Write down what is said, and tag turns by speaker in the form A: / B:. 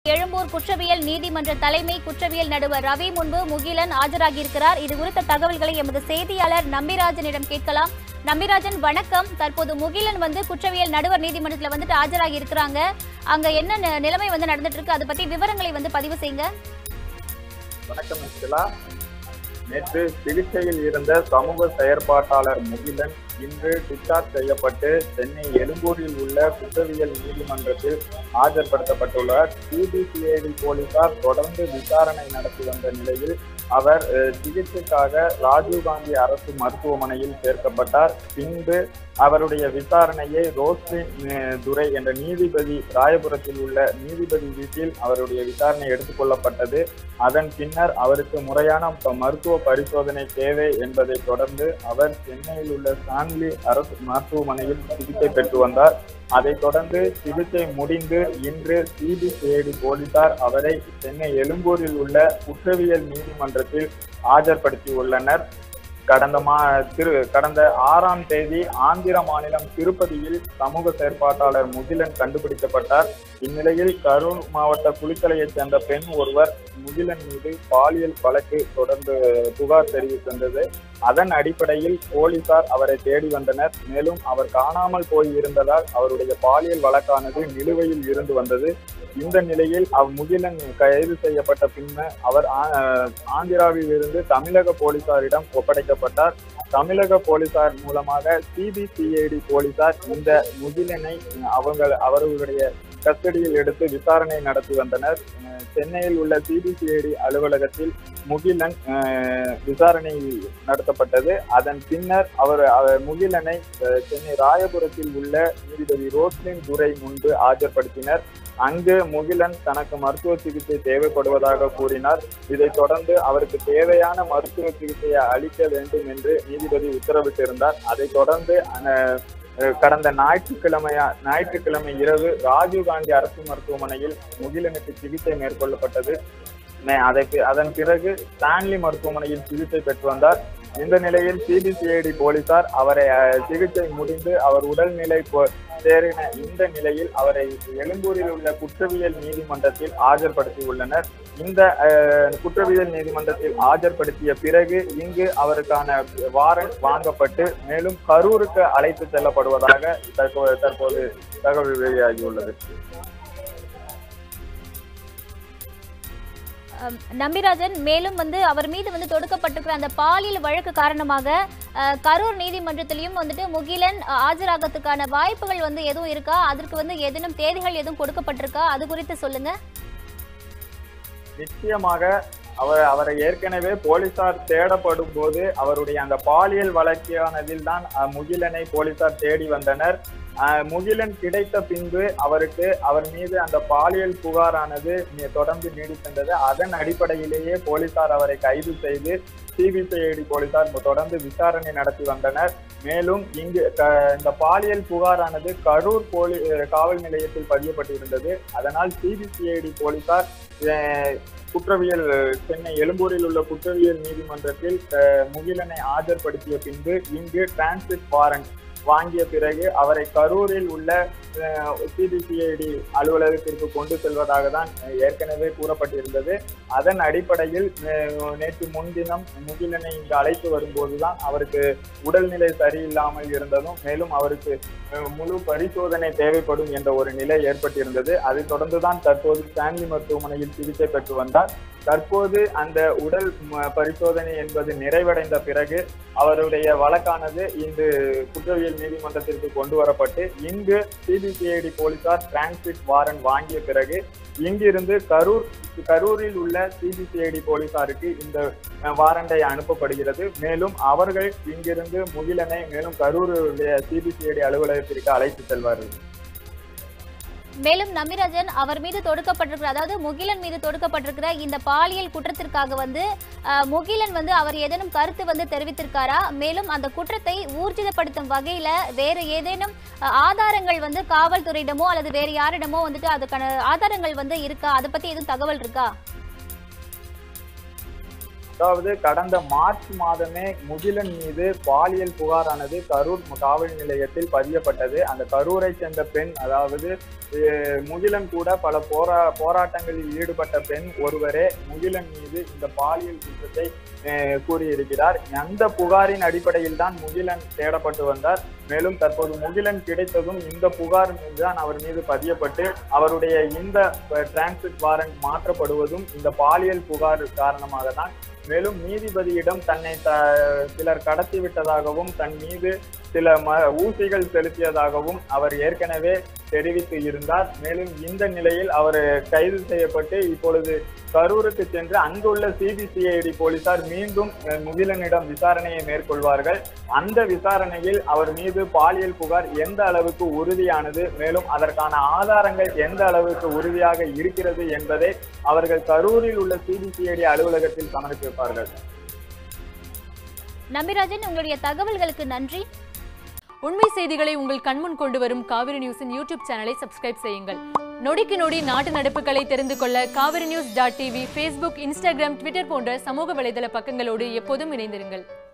A: எழும்பூர் குற்றவியல் நீதிமன்ற தலைமை குற்றவியல் நடுவர் ரவி முன்பு முகிலன் ஆஜராகியிருக்கிறார் இது குறித்த தகவல்களை எமது செய்தியாளர் நம்பிராஜனிடம் கேட்கலாம் நம்பிராஜன் வணக்கம் தற்போது முகிலன் வந்து குற்றவியல் நடுவர் நீதிமன்றத்தில் வந்துட்டு ஆஜராகி இருக்கிறாங்க அங்க என்ன நி- நிலைமை வந்து நடந்துட்டு இருக்கு அதை பத்தி விவரங்களை வந்து பதிவு செய்யுங்க
B: வணக்கம் மிஸ்லா நேற்று சிகிச்சையில் இருந்த சமூக செயற்பாட்டாளர் முகிலன் இன்று டிஸ்சார்ஜ் செய்யப்பட்டு சென்னை எழும்பூரில் உள்ள குற்றவியல் நீதிமன்றத்தில் ஆஜர்படுத்தப்பட்டுள்ளார் சிபிசிஐடி போலீசார் தொடர்ந்து விசாரணை நடத்தி வந்த நிலையில் அவர் அஹ், சிகிச்சைக்காக ராஜீவ்காந்தி அரசு மருத்துவமனையில் சேர்க்கப்பட்டார் பின்பு அவருடைய விசாரணையை ரோஸ்லின் அஹ், துரை என்ற நீதிபதி ராயபுரத்தில் உள்ள நீதிபதி வீட்டில் அவருடைய விசாரணை எடுத்துக்கொள்ளப்பட்டது அதன் பின்னர் அவருக்கு முறையான ப- மருத்துவ பரிசோதனை தேவை என்பதை தொடர்ந்து அவர் சென்னையில் உள்ள சான்லி அரசு மருத்துவமனையில் சிகிச்சை பெற்று வந்தார் அதைத் தொடர்ந்து சிகிச்சை முடிந்து இன்று சிபிசிஐடி போலீசார் அவரை சென்னை எழும்பூரில் உள்ள குற்றவியல் நீதிமன்றத்தில் ஆஜர்படுத்தியுள்ளனர் கடந்த மா திரு கடந்த ஆறாம் தேதி ஆந்திர மாநிலம் திருப்பதியில் சமூக செயற்பாட்டாளர் முகிலன் கண்டுபிடிக்கப்பட்டார் இந்நிலையில் கரூர் மாவட்ட குளித்தலையைச் சேர்ந்த பெண் ஒருவர் முகிலன் மீது பாலியல் வழக்கு தொடர்ந்து புகார் தெரிவித்திருந்தது அதன் அடிப்படையில் போலீசார் அவரை தேடி வந்தனர் மேலும் அவர் காணாமல் போய் இருந்ததால் அவருடைய பாலியல் வழக்கானது நிலுவையில் இருந்து வந்தது இந்த நிலையில் அவ் முகிலன் கைது செய்யப்பட்ட பின்னர் அவர் ஆ- ஆந்திராவில் இருந்து தமிழக போலீசாரிடம் ஒப்படைக்கப்பட்டார் தமிழக போலீசார் மூலமாக சிபிசிஐடி போலீசார் இந்த முகிலனை அவங்க அவர்களுடைய கஸ்டடியில் எடுத்து விசாரணை நடத்தி வந்தனர் அஹ் சென்னையில் உள்ள சிபிசிஐடி அலுவலகத்தில் முகிலன் அஹ், விசாரணை நடத்தப்பட்டது அதன் பின்னர் அவர் அவர் முகிலனை அஹ், சென்னை ராயபுரத்தில் உள்ள நீதிபதி ரோஸ்லின் துரை முன்பு ஆஜர்படுத்தினர் அங்கு முகிலன் தனக்கு மருத்துவ சிகிச்சை தேவைப்படுவதாக கூறினார் இதைத் தொடர்ந்து அவருக்கு தேவையான மருத்துவ சிகிச்சையை அளிக்க வேண்டும் என்று நீதிபதி உத்தரவிட்டிருந்தார் அதைத் தொடர்ந்து அஹ், அஹ், கடந்த ஞாயிற்றுக்கிழமையா ஞாயிற்றுக்கிழமை இரவு ராஜீவ்காந்தி அரசு மருத்துவமனையில் முகிலனுக்கு சிகிச்சை மேற்கொள்ளப்பட்டது மே- அதை பி- அதன் பிறகு ஸ்டான்லி மருத்துவமனையில் சிகிச்சை பெற்று வந்தார் இந்த நிலையில் சிபிசிஐடி போலீசார் அவரை அஹ், சிகிச்சை முடிந்து அவர் உடல்நிலை போ- தேறின இந்த நிலையில் அவரை எழும்பூரில் உள்ள குற்றவியல் நீதிமன்றத்தில் ஆஜர்படுத்தி உள்ளனர் இந்த அஹ், குற்றவியல் நீதிமன்றத்தில் ஆஜர்படுத்திய பிறகு இங்கு அவருக்கான வாரண்ட் வாங்கப்பட்டு மேலும் கரூருக்கு அழைத்து செல்லப்படுவதாக தற்போது தற்போது தகவல் வெளியாகியுள்ளது
A: அம், நம்பிராஜன் மேலும் வந்து அவர் மீது வந்து தொடுக்கப்பட்டிருக்கிற அந்த பாலியல் வழக்கு காரணமாக அஹ், கரூர் நீதிமன்றத்திலையும் வந்துட்டு முகிலன் அஹ், ஆஜராகத்துக்கான வாய்ப்புகள் வந்து எதுவும் இருக்கா அதற்கு வந்து ஏதேனும் தேதிகள் எதுவும் கொடுக்கப்பட்டிருக்கா அது குறித்து சொல்லுங்க
B: நிச்சயமாக அவர் அவரை ஏற்கனவே போலீசார் தேடப்படும் போது அவருடைய அந்த பாலியல் வழக்கானதில் தான் அஹ், முகிலனை போலீசார் தேடி வந்தனர் அஹ், முகிலன் கிடைத்த பின்பு அவருக்கு அவர் மீது அந்த பாலியல் புகாரானது நி- தொடர்ந்து நீடித்திருந்தது அதன் அடிப்படையிலேயே போலீசார் அவரை கைது செய்து சிபிசிஐடி போலீசார் தொடர்ந்து விசாரணை நடத்தி வந்தனர் மேலும் இங்கு க- இந்த பாலியல் புகாரானது கரூர் போலி அஹ், காவல் நிலையத்தில் பதியப்பட்டிருந்தது அதனால் சிபிசிஐடி போலீசார் அஹ், குற்றவியல் சென்னை எழும்பூரில் உள்ள குற்றவியல் நீதிமன்றத்தில் அஹ், முகிலனை ஆஜர்படுத்திய பின்பு இங்கு டிரான்சிட் வாரண்ட் வாங்கிய பிறகு அவரை கரூரில் உள்ள சிபிசிஐடி அலுவலகத்திற்கு கொண்டு செல்வதாக தான் அஹ், ஏற்கனவே கூறப்பட்டிருந்தது அதன் அடிப்படையில் அஹ், நேற்று முன்தினம் முகிலனை இங்கு அழைத்து வரும்போதுதான் அவருக்கு உடல்நிலை சரியில்லாமல் இருந்ததும் மேலும் அவருக்கு அஹ், முழு பரிசோதனை தேவைப்படும் என்ற ஒரு நிலை ஏற்பட்டிருந்தது அதைத் தொடர்ந்துதான் தற்போது ஸ்டான்லி மருத்துவமனையில் சிகிச்சை பெற்று வந்தார் தற்போது அந்த உடல் ம- பரிசோதனை என்பது நிறைவடைந்த பிறகு அவருடைய வழக்கானது இன்று குற்றவியல் நீதிமன்றத்திற்கு கொண்டு வரப்பட்டு இங்கு சிபிசிஐடி போலீசார் டிரான்சிட் வாரண்ட் வாங்கிய பிறகு இங்கிருந்து கரூர் கரூரில் உள்ள சிபிசிஐடி போலீசாருக்கு இந்த அஹ், வாரண்டை அனுப்பப்படுகிறது மேலும் அவர்கள் இங்கிருந்து முகிலனை மேலும் கரூருடைய சிபிசிஐடி அலுவலகத்திற்கு அழைத்து செல்வார்கள்
A: மேலும் நம்பிராஜன் அவர் மீது தொடுக்கப்பட்டிருக்கிற அதாவது முகிலன் மீது தொடுக்கப்பட்டிருக்கிற இந்த பாலியல் குற்றத்திற்காக வந்து அஹ், முகிலன் வந்து அவர் ஏதேனும் கருத்து வந்து தெரிவித்திருக்காரா மேலும் அந்த குற்றத்தை ஊர்ஜிதப்படுத்தும் வகையில வேறு ஏதேனும் அஹ், ஆதாரங்கள் வந்து காவல்துறையிடமோ அல்லது வேறு யாரிடமோ வந்துட்டு அதுக்கான ஆதாரங்கள் வந்து இருக்கா அதை பத்தி எதுவும் தகவல் இருக்கா
B: அதாவது கடந்த மார்ச் மாதமே முகிலன் மீது பாலியல் புகாரானது கரூர் காவல் நிலையத்தில் பதியப்பட்டது அந்த கரூரை சேர்ந்த பெண் அதாவது அஹ், முகிலன் கூட பல போரா போராட்டங்களில் ஈடுபட்ட பெண் ஒருவரே முகிலன் மீது இந்த பாலியல் குற்றத்தை அஹ், கூறியிருக்கிறார் அந்த புகாரின் அடிப்படையில் தான் முகிலன் தேடப்பட்டு வந்தார் மேலும் தற்போது முகிலன் கிடைத்ததும் இந்த புகார் மீது தான் அவர் மீது பதியப்பட்டு அவருடைய இந்த டிரான்சிட் வாரண்ட் மாற்றப்படுவதும் இந்த பாலியல் புகார் காரணமாக தான் மேலும் நீதிபதியிடம் தன்னை த- சிலர் கடத்தி விட்டதாகவும் தன் மீது சில ம ஊசிகள் செலுத்தியதாகவும் அவர் ஏற்கனவே தெரிவித்து இருந்தார் மேலும் இந்த நிலையில் அவர் கைது செய்யப்பட்டு இப்பொழுது கரூருக்கு சென்று அங்குள்ள சிபிசிஐடி போலீசார் மீண்டும் அஹ், முகிலனிடம் விசாரணையை மேற்கொள்வார்கள் அந்த விசாரணையில் அவர் மீது பாலியல் புகார் எந்த அளவுக்கு உறுதியானது மேலும் அதற்கான ஆதாரங்கள் எந்த அளவுக்கு உறுதியாக இருக்கிறது என்பதை அவர்கள் கரூரில் உள்ள சிபிசிஐடி அலுவலகத்தில் சமர்ப்பிப்பார்கள்
A: நம்பிராஜன் உங்களுடைய தகவல்களுக்கு நன்றி
C: உண்மை செய்திகளை உங்கள் கண்முன் கொண்டு வரும் காவிரி நியூஸின் யூடியூப் சேனலை சப்ஸ்கிரைப் செய்யுங்கள் நொடிக்கு நொடி நாட்டு நடப்புகளை தெரிந்து கொள்ள Kaveri news dot TV Facebook Instagram Twitter போன்ற சமூக வலைதள பக்கங்களோடு எப்போதும் இணைந்திருங்கள்